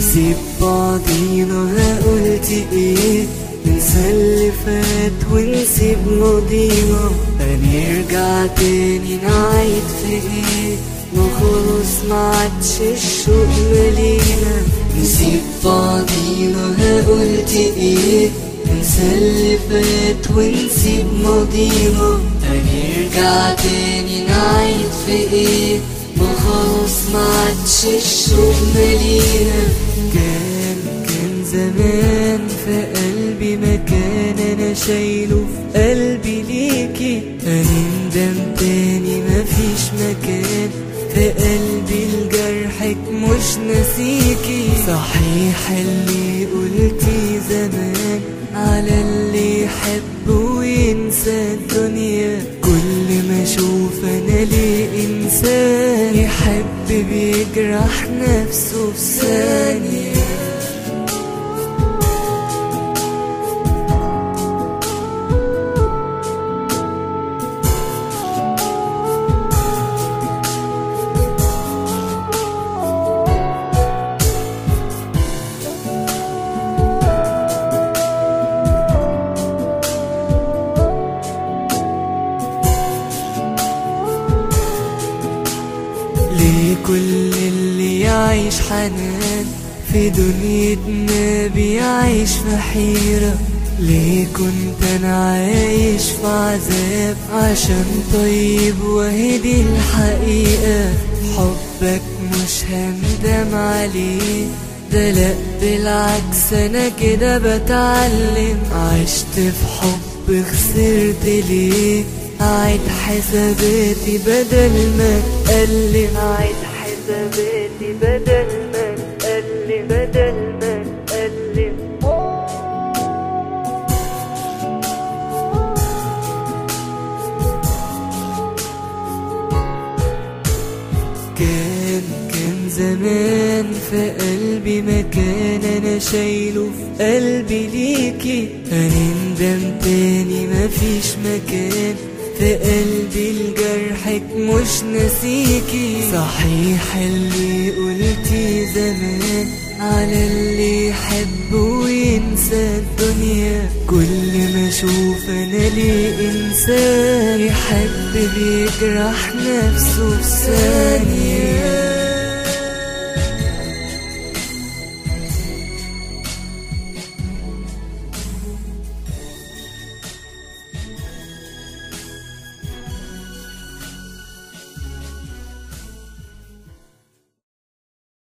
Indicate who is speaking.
Speaker 1: نسيب بعضينا قلت ايه ننسى اللي فات ونسيب ماضينا هنرجع تاني نعيد في ايه ما خلاص ما عادش الشوق مالينا نسيب بعضينا قلت ايه ننسى اللي فات ونسيب ماضينا هنرجع تاني نعيد في ايه ما خلاص ما عادش الشوق مالينا كان كان زمان في قلبي مكان انا شايله في قلبي ليكي هنندم تاني مفيش مكان في قلبي لجرحك مش ناسيكي صحيح اللي قلتي زمان على اللي يحب وينسى الدنيا كل ما اشوف انا ليه انسان يحب بيجرح نفسه في ثانيه ليه كل اللي يعيش حنان في دنيتنا بيعيش في حيرة ليه كنت انا عايش في عذاب عشان طيب وهدي الحقيقة حبك مش هندم عليه ده لا بالعكس انا كده بتعلم عشت في حب خسرت ليه أعيد حساباتي بدل ما أقلم أعيد حساباتي بدل ما أقلم بدل ما أقلم كان كان زمان في قلبي مكان انا شايله في قلبي ليكي هنندم تاني مفيش مكان في قلبي لجرحك مش ناسيكي صحيح اللي قلتي زمان على اللي يحب وينسى الدنيا كل ما اشوف انا ليه انسان يحب بيجرح نفسه في ثانيه